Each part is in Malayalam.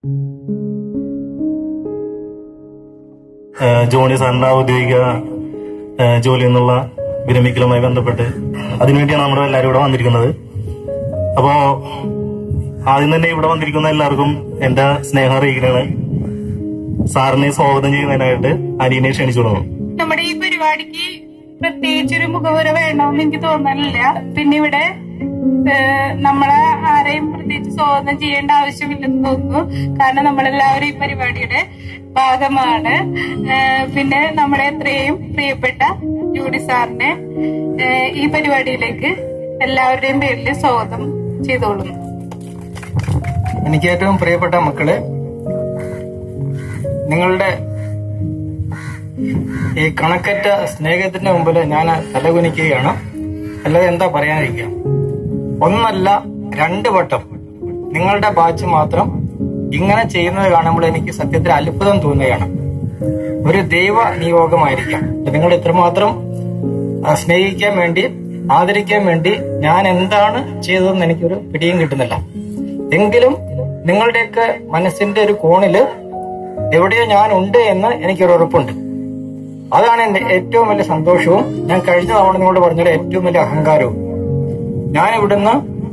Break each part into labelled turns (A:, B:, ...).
A: ഏഹ് ജോണി സാറിന്റെ ഔദ്യോഗിക ഏഹ് ജോലി എന്നുള്ള വിരമിക്കലുമായി ബന്ധപ്പെട്ട് അതിനുവേണ്ടിയാണ് നമ്മൾ എല്ലാവരും ഇവിടെ വന്നിരിക്കുന്നത് അപ്പോ ആദ്യം തന്നെ ഇവിടെ വന്നിരിക്കുന്ന എല്ലാവർക്കും എന്റെ സ്നേഹം അറിയിക്കുകയാണ് സാറിനെ സ്വാഗതം ചെയ്യുന്നതിനായിട്ട് അനിയനെ ക്ഷണിച്ചു തുടങ്ങും
B: നമ്മുടെ ഈ പരിപാടിക്ക് പ്രത്യേകിച്ചൊരു മുഖവുര വേണമെന്ന് എനിക്ക് തോന്നലില്ല പിന്നെ ഇവിടെ ഏഹ്, നമ്മളെ ആരെയും പ്രത്യേകിച്ച് സ്വാഗതം ചെയ്യേണ്ട ആവശ്യമില്ലെന്ന് തോന്നുന്നു കാരണം നമ്മളെല്ലാവരും ഈ പരിപാടിയുടെ ഭാഗമാണ് ഏഹ്, പിന്നെ നമ്മുടെ എത്രയും പ്രിയപ്പെട്ട ജൂഡി സാറിനെ ഏഹ്, ഈ പരിപാടിയിലേക്ക് എല്ലാവരുടെയും പേരിൽ സ്വാഗതം ചെയ്തോളുന്നു
C: എനിക്ക് ഏറ്റവും പ്രിയപ്പെട്ട മക്കളെ നിങ്ങളുടെ ഈ കണക്കറ്റ സ്നേഹത്തിന്റെ മുമ്പിൽ ഞാൻ തലകുനിക്കുകയാണ് അല്ലാതെ എന്താ പറയാനിരിക്കുക ഒന്നല്ല രണ്ട് വട്ടം നിങ്ങളുടെ ബാച്ച് മാത്രം ഇങ്ങനെ ചെയ്യുന്നത് കാണുമ്പോൾ എനിക്ക് സത്യത്തിൽ അത്ഭുതം തോന്നുകയാണ് ഒരു ദൈവ നിയോഗമായിരിക്കാം നിങ്ങൾ ഇത്രമാത്രം ആ, സ്നേഹിക്കാൻ വേണ്ടി ആദരിക്കാൻ വേണ്ടി ഞാൻ എന്താണ് ചെയ്തതെന്ന് എനിക്കൊരു പിടിയും കിട്ടുന്നില്ല എങ്കിലും നിങ്ങളുടെയൊക്കെ മനസ്സിന്റെ ഒരു കോണില് എവിടെയോ ഞാൻ ഉണ്ട് എന്ന് എനിക്കൊരു ഉറപ്പുണ്ട് അതാണ് എന്റെ ഏറ്റവും വലിയ സന്തോഷവും ഞാൻ കഴിഞ്ഞ തവണ നിങ്ങളോട് പറഞ്ഞൊരു ഏറ്റവും വലിയ അഹങ്കാരവും ഞാൻ ഇവിടുന്ന്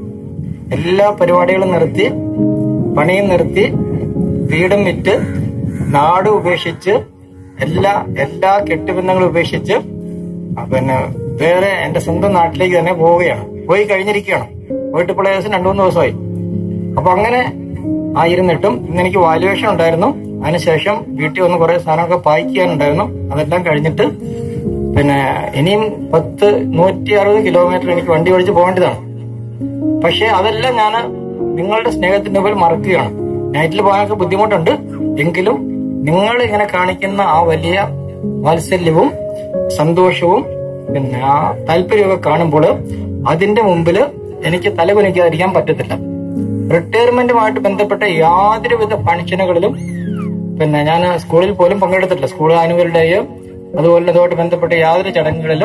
C: എല്ലാ പരിപാടികളും നിർത്തി പണിയും നിർത്തി വീടും വിറ്റ് നാട് ഉപേക്ഷിച്ച് എല്ലാ എല്ലാ കെട്ടുബന്ധങ്ങളും ഉപേക്ഷിച്ച് ആ, പിന്നെ വേറെ എന്റെ സ്വന്തം നാട്ടിലേക്ക് തന്നെ പോവുകയാണ് പോയി കഴിഞ്ഞിരിക്കുകയാണ് പോയിട്ട് ഇപ്പോൾ ഏകദേശം രണ്ടു മൂന്ന് ദിവസമായി അപ്പൊ അങ്ങനെ ആയിരുന്നിട്ടും ഇന്ന് എനിക്ക് വാല്യുവേഷൻ ഉണ്ടായിരുന്നു അതിനുശേഷം വീട്ടിൽ വന്ന് കുറെ സാധനമൊക്കെ പാക്ക് ചെയ്യാനുണ്ടായിരുന്നു അതെല്ലാം കഴിഞ്ഞിട്ട് പിന്നെ ഇനിയും പത്ത് നൂറ്റി അറുപത് കിലോമീറ്റർ എനിക്ക് വണ്ടി ഓടിച്ച് പോകേണ്ടതാണ് പക്ഷെ അതെല്ലാം ഞാൻ നിങ്ങളുടെ സ്നേഹത്തിന്റെ മുമ്പിൽ മറക്കുകയാണ് നൈറ്റിൽ പോകാനൊക്കെ ബുദ്ധിമുട്ടുണ്ട് എങ്കിലും നിങ്ങൾ ഇങ്ങനെ കാണിക്കുന്ന ആ വലിയ വാത്സല്യവും സന്തോഷവും പിന്നെ ആ താല്പര്യമൊക്കെ കാണുമ്പോൾ അതിന്റെ മുമ്പിൽ എനിക്ക് തലകുനിക്കാതിരിക്കാൻ പറ്റത്തില്ല റിട്ടയർമെന്റുമായിട്ട് ബന്ധപ്പെട്ട യാതൊരുവിധ ഫംഗ്ഷനുകളിലും പിന്നെ ഞാൻ സ്കൂളിൽ പോലും പങ്കെടുത്തിട്ടില്ല സ്കൂൾ ആനുവൽ ഡേയോ അതുപോലെ അതുമായിട്ട് ബന്ധപ്പെട്ട യാതൊരു ചടങ്ങുകളിലും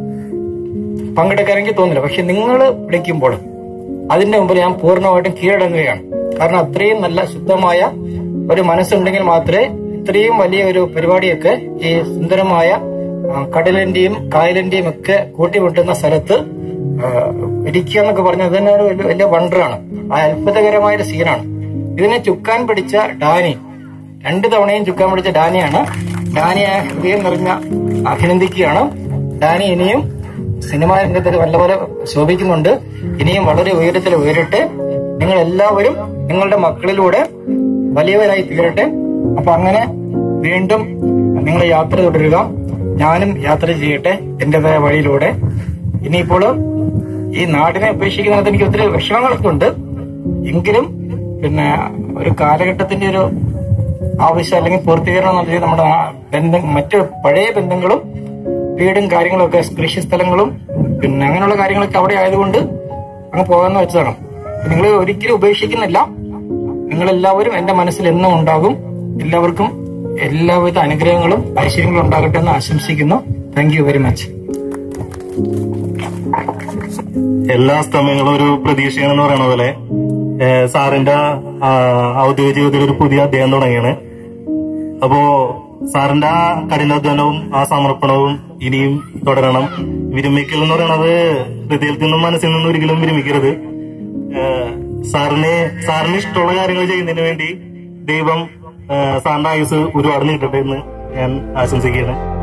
C: പങ്കെടുക്കാൻ എനിക്ക് തോന്നില്ല പക്ഷെ നിങ്ങൾ വിളിക്കുമ്പോൾ അതിന്റെ മുമ്പിൽ ഞാൻ പൂർണ്ണമായിട്ടും കീഴടങ്ങുകയാണ് കാരണം അത്രയും നല്ല ശുദ്ധമായ ഒരു മനസ്സുണ്ടെങ്കിൽ മാത്രമേ ഇത്രയും വലിയ ഒരു പരിപാടിയൊക്കെ ഈ സുന്ദരമായ ആ, കടലിന്റെയും കായലിന്റെയും ഒക്കെ കൂട്ടിമുട്ടുന്ന സ്ഥലത്ത് ആ, ഇരിക്കുക എന്നൊക്കെ പറഞ്ഞത് തന്നെ ഒരു വലിയ വലിയ വണ്ടറാണ് ആ അത്ഭുതകരമായ ഒരു സീനാണ് ഇതിനെ ചുക്കാൻ പിടിച്ച ഡാനി രണ്ടു തവണയും ചുക്കാൻ പിടിച്ച ഡാനിയാണ് ഡാനിയെ ഹൃദയം നിറഞ്ഞ അഭിനന്ദിക്കുകയാണ് ഡാനി ഇനിയും സിനിമാ രംഗത്തിൽ നല്ലപോലെ ശോഭിക്കുന്നുണ്ട് ഇനിയും വളരെ ഉയരത്തിൽ ഉയരട്ടെ നിങ്ങൾ എല്ലാവരും നിങ്ങളുടെ മക്കളിലൂടെ വലിയവരായി തീരട്ടെ അപ്പൊ അങ്ങനെ വീണ്ടും നിങ്ങൾ യാത്ര തുടരുക ഞാനും യാത്ര ചെയ്യട്ടെ എന്റേതായ വഴിയിലൂടെ ഇനിയിപ്പോൾ ഈ നാടിനെ ഉപേക്ഷിക്കുന്നത് എനിക്ക് ഒത്തിരി വിഷമങ്ങളൊക്കെ ഉണ്ട് എങ്കിലും പിന്നെ ഒരു കാലഘട്ടത്തിന്റെ ഒരു ആവശ്യം അല്ലെങ്കിൽ പൂർത്തീകരണം എന്ന രീതിയിൽ നമ്മുടെ ആ ബന്ധം മറ്റ് പഴയ ബന്ധങ്ങളും വീടും കാര്യങ്ങളൊക്കെ കൃഷി സ്ഥലങ്ങളും പിന്നെ അങ്ങനെയുള്ള കാര്യങ്ങളൊക്കെ അവിടെ ആയതുകൊണ്ട് അങ്ങ് പോകാന്ന് വെച്ചതാണ് നിങ്ങൾ ഒരിക്കലും ഉപേക്ഷിക്കുന്നില്ല നിങ്ങൾ എല്ലാവരും എന്റെ മനസ്സിൽ എന്നും ഉണ്ടാകും എല്ലാവർക്കും എല്ലാവിധ അനുഗ്രഹങ്ങളും ഐശ്വര്യങ്ങളും ഉണ്ടാകട്ടെ എന്ന് ആശംസിക്കുന്നു താങ്ക് യു വെരി മച്ച്
A: എല്ലാ സ്തംഭങ്ങളും ഒരു പ്രതീക്ഷയാണെന്ന് പറയുന്ന പോലെ ഏഹ് സാറിന്റെ ആ, ഔദ്യോഗിക ജീവിതത്തിൽ ഒരു പുതിയ അധ്യായം തുടങ്ങിയാണ് അപ്പോ സാറിന്റെ ആ കഠിനാധ്വാനവും ആ സമർപ്പണവും ഇനിയും തുടരണം വിരമിക്കൽ എന്ന് പറയുന്നത് ഹൃദയത്തിൽ നിന്നും മനസ്സിൽ നിന്നും ഒരിക്കലും വിരമിക്കരുത് ഏഹ് സാറിന് സാറിന് ഇഷ്ടമുള്ള കാര്യങ്ങൾ ചെയ്യുന്നതിന് വേണ്ടി ദൈവം ഏഹ് സാറിന്റെ ആയുസ് ഒരുപാട് നീട്ടട്ടെ എന്ന് ഞാൻ ആശംസിക്കുകയാണ്